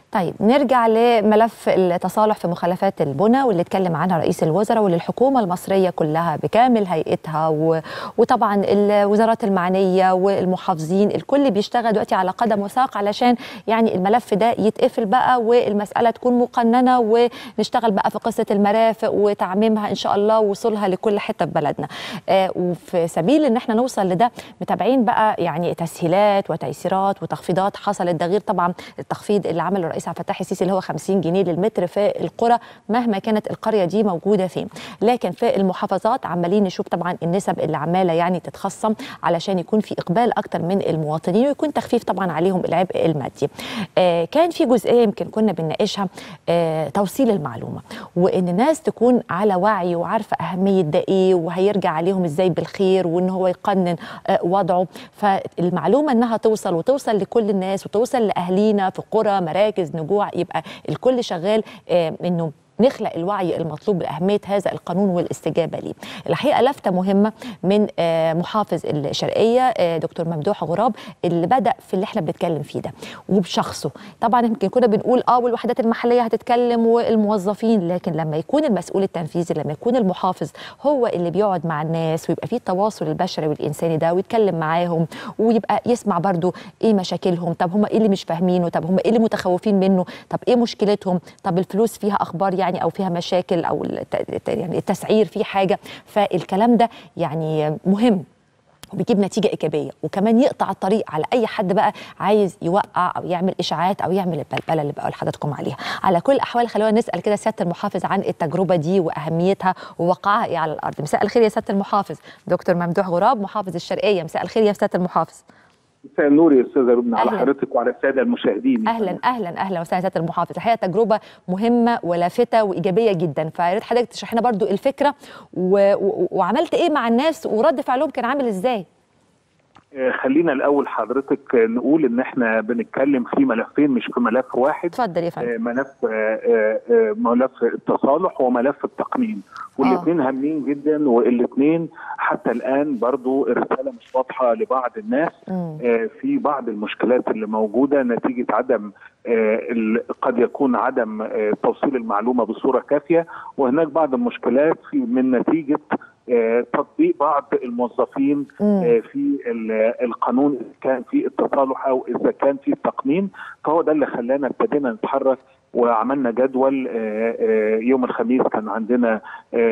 طيب نرجع لملف التصالح في مخالفات البنى واللي اتكلم عنها رئيس الوزراء واللي الحكومه المصريه كلها بكامل هيئتها و... وطبعا الوزارات المعنيه والمحافظين الكل بيشتغل دلوقتي على قدم وساق علشان يعني الملف ده يتقفل بقى والمساله تكون مقننه ونشتغل بقى في قصه المرافق وتعميمها ان شاء الله ووصولها لكل حته في بلدنا آه وفي سبيل ان احنا نوصل لده متابعين بقى يعني تسهيلات وتيسيرات وتخفيضات حصلت ده غير طبعا التخفيض اللي عمله الرئيس عبد الفتاح السيسي اللي هو 50 جنيه للمتر في القرى مهما كانت القريه دي موجوده فين لكن في المحافظات عمالين نشوف طبعا النسب اللي عماله يعني تتخصم علشان يكون في اقبال اكتر من المواطنين ويكون تخفيف طبعا عليهم العبء المادي آه كان في جزئيه يمكن كنا بنناقشها آه توصيل المعلومه وان الناس تكون على وعي وعارفه اهميه ده ايه وهيرجع عليهم ازاي بالخير وان هو يقنن آه وضعه فالمعلومه انها توصل وتوصل لكل الناس وتوصل لاهالينا في قرى مراكز نجوع يبقى الكل شغال آه انه نخلق الوعي المطلوب بأهمية هذا القانون والاستجابة ليه الحقيقة لفتة مهمة من محافظ الشرقية دكتور ممدوح غراب اللي بدأ في اللي احنا بنتكلم فيه ده وبشخصه طبعا يمكن كنا بنقول اه والوحدات المحلية هتتكلم والموظفين لكن لما يكون المسؤول التنفيذي لما يكون المحافظ هو اللي بيقعد مع الناس ويبقى فيه التواصل البشري والإنساني ده ويتكلم معاهم ويبقى يسمع برضو ايه مشاكلهم طب هم ايه اللي مش فاهمينه طب هم ايه اللي متخوفين منه طب ايه مشكلتهم طب الفلوس فيها اخبار يعني يعني او فيها مشاكل او يعني التسعير فيه حاجه فالكلام ده يعني مهم وبيجيب نتيجة إيجابية وكمان يقطع الطريق على أي حد بقى عايز يوقع أو يعمل إشاعات أو يعمل البلبلة اللي بقول لحضراتكم عليها على كل الأحوال خلونا نسأل كده سيادة المحافظ عن التجربة دي وأهميتها ووقعها إيه على الأرض مساء الخير يا سيادة المحافظ دكتور ممدوح غراب محافظ الشرقية مساء الخير يا سيادة المحافظ مساء النور يا استاذه لبنى على حضرتك وعلى الساده المشاهدين اهلا اهلا اهلا وسهلا سياده المحافظ الحقيقه تجربه مهمه ولافته وايجابيه جدا فيا ريت حضرتك تشرح لنا برضو الفكره و... و... وعملت ايه مع الناس ورد فعلهم كان عامل ازاي خلينا الاول حضرتك نقول ان احنا بنتكلم في ملفين مش في ملف واحد اتفضل يا فندم ملف ملف التصالح وملف التقنين والاثنين هامين جدا والاثنين حتى الان برضو الرساله مش واضحه لبعض الناس م. في بعض المشكلات اللي موجوده نتيجه عدم قد يكون عدم توصيل المعلومه بصوره كافيه وهناك بعض المشكلات في من نتيجه تطبيق بعض الموظفين مم. في القانون اذا كان في التصالح او اذا كان في التقنين فهو ده اللي خلانا ابتدينا نتحرك وعملنا جدول يوم الخميس كان عندنا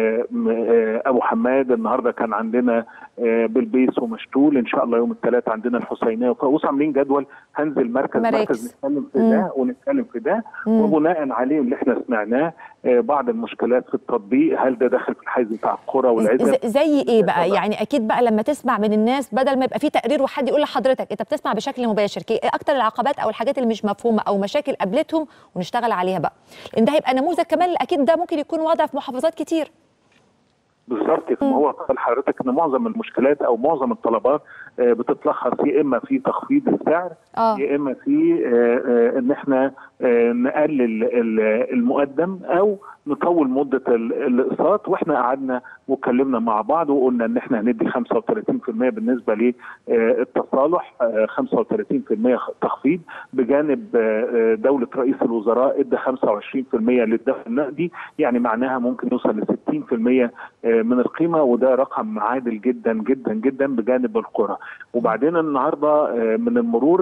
ابو حماد النهارده كان عندنا بلبيس ومشتول ان شاء الله يوم الثلاث عندنا الحسينيه وفاقوس عاملين جدول هنزل مركز مركز, مركز نتكلم في ده ونتكلم في ده وبناء عليه اللي احنا سمعناه بعض المشكلات في التطبيق هل ده داخل في الحيز بتاع القرى والعزب زي ايه بقى يعني اكيد بقى لما تسمع من الناس بدل ما يبقى في تقرير وحد يقول لحضرتك انت بتسمع بشكل مباشر ايه اكتر العقبات او الحاجات اللي مش مفهومه او مشاكل قابلتهم ونشتغل عليها بقى لان ده هيبقى نموذج كمان اكيد ده ممكن يكون وضع في محافظات كتير بالظبط كما هو قال حضرتك ان معظم المشكلات او معظم الطلبات بتتلخص يا اما في تخفيض السعر آه. يا اما في ان احنا نقلل المقدم او نطول مده الاقساط واحنا قعدنا واتكلمنا مع بعض وقلنا ان احنا هندي 35% بالنسبه للتصالح 35% تخفيض بجانب دوله رئيس الوزراء ادى 25% للدفع النقدي يعني معناها ممكن يوصل ل 60% من القيمه وده رقم عادل جدا جدا جدا بجانب القرى وبعدين النهارده من المرور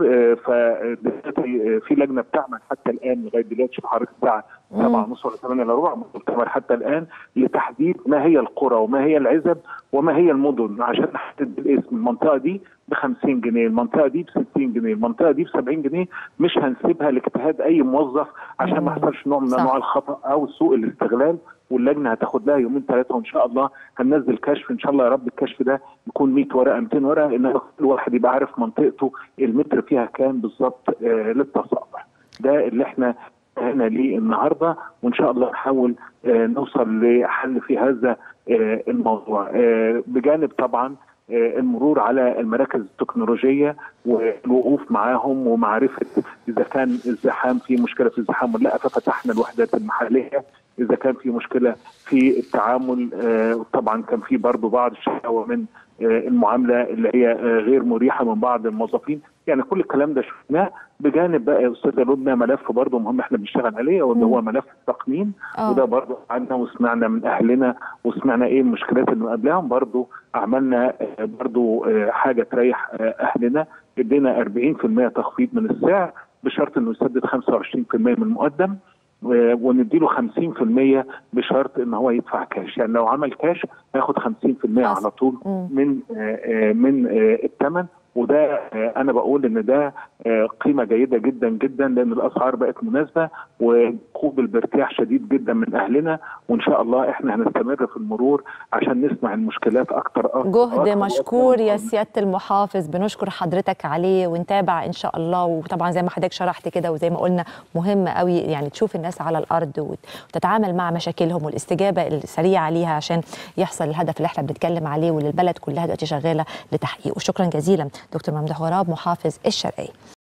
في لجنه بتعمل حتى الان لغايه دلوقتي في حضرتك الساعه 7 ونص ولا 8 الا ربع مؤتمر حتى الان لتحديد ما هي القرى وما هي العزب وما هي المدن عشان نحدد بالاسم المنطقه دي ب 50 جنيه، المنطقه دي ب 60 جنيه، المنطقه دي ب 70 جنيه مش هنسيبها لاجتهاد اي موظف عشان ما يحصلش نوع من انواع الخطا او سوء الاستغلال واللجنه هتاخد لها يومين ثلاثه وان شاء الله هننزل كشف ان شاء الله يا رب الكشف ده يكون 100 ورقه 200 ورقه ان كل واحد يبقى عارف منطقته المتر فيها كام بالظبط آه للتصالح. ده اللي احنا هنا ليه النهارده وان شاء الله نحاول آه نوصل لحل في هذا آه الموضوع آه بجانب طبعا المرور على المراكز التكنولوجيه والوقوف معاهم ومعرفه اذا كان الزحام في مشكله في الزحام ولا لا ففتحنا الوحدات المحليه اذا كان في مشكله في التعامل طبعا كان في برضه بعض الشكاوى من المعامله اللي هي غير مريحه من بعض الموظفين يعني كل الكلام ده شفناه بجانب بقى يا استاذه لبنى ملف برضه مهم احنا بنشتغل عليه واللي هو ملف التقنين آه. وده برضه قعدنا وسمعنا من اهلنا وسمعنا ايه المشكلات اللي قبلهم برضه عملنا آه، برضه آه، حاجه تريح آه، اهلنا ادينا 40% تخفيض من السعر بشرط انه يسدد 25% من المقدم و- ونديله 50% بشرط ان هو يدفع كاش يعني لو عمل كاش هياخد 50% على طول مم. من آه، آه، من آه، الثمن وده آه، انا بقول ان ده آه، قيمه جيده جدا جدا لان الاسعار بقت مناسبه وقوبل بارتياح شديد جدا من اهلنا وان شاء الله احنا هنستمر في المرور عشان نسمع المشكلات اكتر أكتر جهد أكتر مشكور يا وأكتر. سياده المحافظ بنشكر حضرتك عليه ونتابع ان شاء الله وطبعا زي ما حضرتك شرحت كده وزي ما قلنا مهم قوي يعني تشوف الناس على الارض وت- وتتعامل مع مشاكلهم والاستجابه السريعه ليها عشان يحصل الهدف اللي احنا بنتكلم عليه واللي البلد كلها دلوقتي شغاله لتحقيقه شكرا جزيلا دكتور ممدوح غراب محافظ الشرقيه